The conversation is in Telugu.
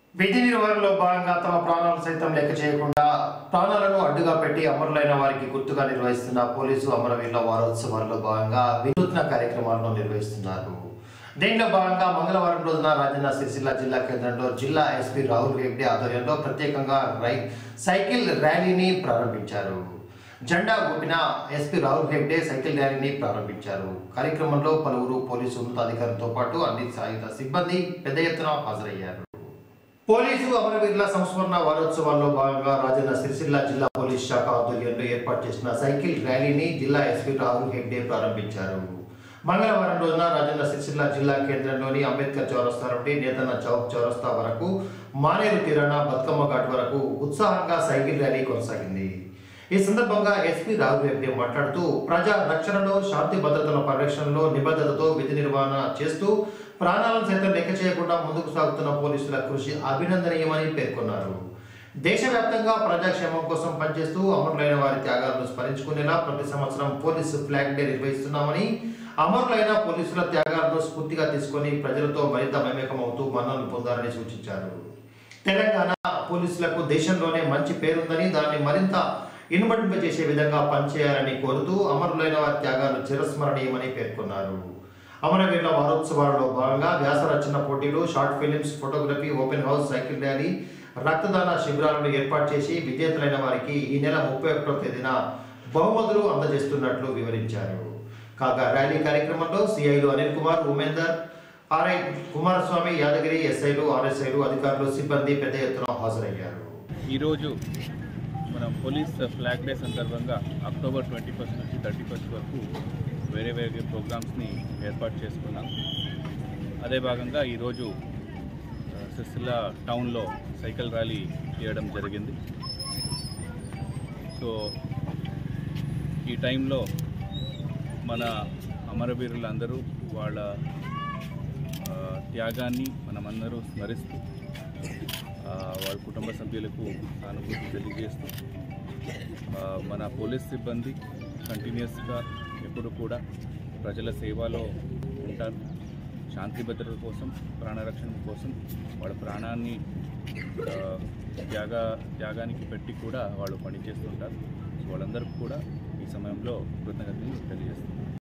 విధి నిర్వహణలో భాగంగా తమ ప్రాణాలు సైతం లెక్క చేయకుండా ప్రాణాలను అడ్డుగా పెట్టి అమరులైన వారికి గుర్తుగా నిర్వహిస్తున్న పోలీసు అమరవీరుల వారోత్సవాల్లో భాగంగా వినూత్న కార్యక్రమాలను నిర్వహిస్తున్నారు దీనిలో భాగంగా మంగళవారం రోజున రాజన్న సిరిసిల్ల జిల్లా కేంద్రంలో జిల్లా ఎస్పీ రాహుల్ హెగ్డే ఆధ్వర్యంలో ప్రత్యేకంగా రై సైకిల్ ర్యాలీని ప్రారంభించారు జెండా ఊపిన ఎస్పీ రాహుల్ హెగ్డే సైకిల్ ర్యాలీని ప్రారంభించారు కార్యక్రమంలో పలువురు పోలీసు ఉన్నతాధికారులతో పాటు అన్ని సాయుధ సిబ్బంది పెద్ద ఎత్తున హాజరయ్యారు పోలీసు అమరవీరుల సంస్మరణ వారోత్సవాల్లో భాగంగా రాజన్న సిరిసిల్ల జిల్లా పోలీస్ శాఖ ఆధ్వర్యంలో ఏర్పాటు చేసిన సైకిల్ ర్యాలీని జిల్లా ఎస్పీ రాహుల్ హెగ్డే ప్రారంభించారు మంగళవారం రోజున రాజన్న సిరిసిల్ల జిల్లా కేంద్రంలోని అంబేద్కర్ చౌరస్తా నుండి నేతన్న చౌక్ చౌరస్తా వరకు మానేరు తీరాన బతుకమ్మ ఘాట్ వరకు ఉత్సాహంగా సైకిల్ ర్యాలీ కొనసాగింది ఈ సందర్భంగా ఎస్పీ రాహుల్ హెగ్డే మాట్లాడుతూ ప్రజా రక్షణలో శాంతి భద్రతల పరిరక్షణలో నిబద్ధతతో విధి నిర్వహణ చేస్తూ ప్రాణాలను సైతం లెక్క చేయకుండా ముందుకు సాగుతున్న పోలీసుల కృషి అభినందనీయమని పేర్కొన్నారు దేశవ్యాప్తంగా ప్రజాక్షేమం కోసం పనిచేస్తూ అమరులైన వారి త్యాగాలను స్మరించుకునేలా ప్రతి సంవత్సరం పోలీసు ఫ్లాగ్ డే నిర్వహిస్తున్నామని అమరులైన పోలీసుల త్యాగాలను స్ఫూర్తిగా తీసుకొని ప్రజలతో మరింత మమేకమవుతూ మన్ననలు పొందాలని సూచించారు తెలంగాణ పోలీసులకు దేశంలోనే మంచి పేరుందని దాన్ని మరింత ఇనుమడింపజేసే విధంగా పనిచేయాలని కోరుతూ అమరులైన వారి త్యాగాలు చిరస్మరణీయమని పేర్కొన్నారు అమరవీరుల వారోత్సవాలలో భాగంగా వ్యాస రచన పోటీలు short films photography open house cycle rally రక్తదాన శిబిరాలను ఏర్పాటు చేసి విజేతలైన వారికి ఈ నెల ముప్పై ఒకటో తేదీన బహుమతులు అందజేస్తున్నట్లు వివరించారు కాగా ర్యాలీ కార్యక్రమంలో సిఐలు అనిల్ కుమార్ ఉమేందర్ ఆర్ఐ కుమారస్వామి యాదగిరి ఎస్ఐలు ఆర్ఎస్ఐలు అధికారులు సిబ్బంది పెద్ద ఎత్తున హాజరయ్యారు ఈరోజు మనం పోలీస్ ఫ్లాగ్ డే సందర్భంగా అక్టోబర్ ట్వంటీ ఫస్ట్ నుంచి థర్టీ ఫస్ట్ వరకు వేరే వేరే ప్రోగ్రామ్స్ని ఏర్పాటు చేసుకున్నాం అదే భాగంగా ఈరోజు ఆ, సిరిసిల్ల టౌన్లో సైకిల్ ర్యాలీ చేయడం జరిగింది సో ఈ టైంలో మన అమరవీరులందరూ వాళ్ళ ఆ, త్యాగాన్ని మనమందరూ స్మరిస్తూ ఆ, వాళ్ళ కుటుంబ సభ్యులకు సానుభూతి తెలియజేస్తూ ఆ, మన పోలీస్ సిబ్బంది కంటిన్యూస్గా ఎప్పుడు కూడా ప్రజల సేవలో ఉంటారు శాంతి భద్రత కోసం ప్రాణరక్షణ కోసం వాళ్ళ ప్రాణాన్ని ఆ, త్యాగ త్యాగానికి పెట్టి కూడా వాళ్ళు పనిచేస్తుంటారు సో వాళ్ళందరికీ కూడా ఈ సమయంలో కృతజ్ఞతలు తెలియజేస్తున్నారు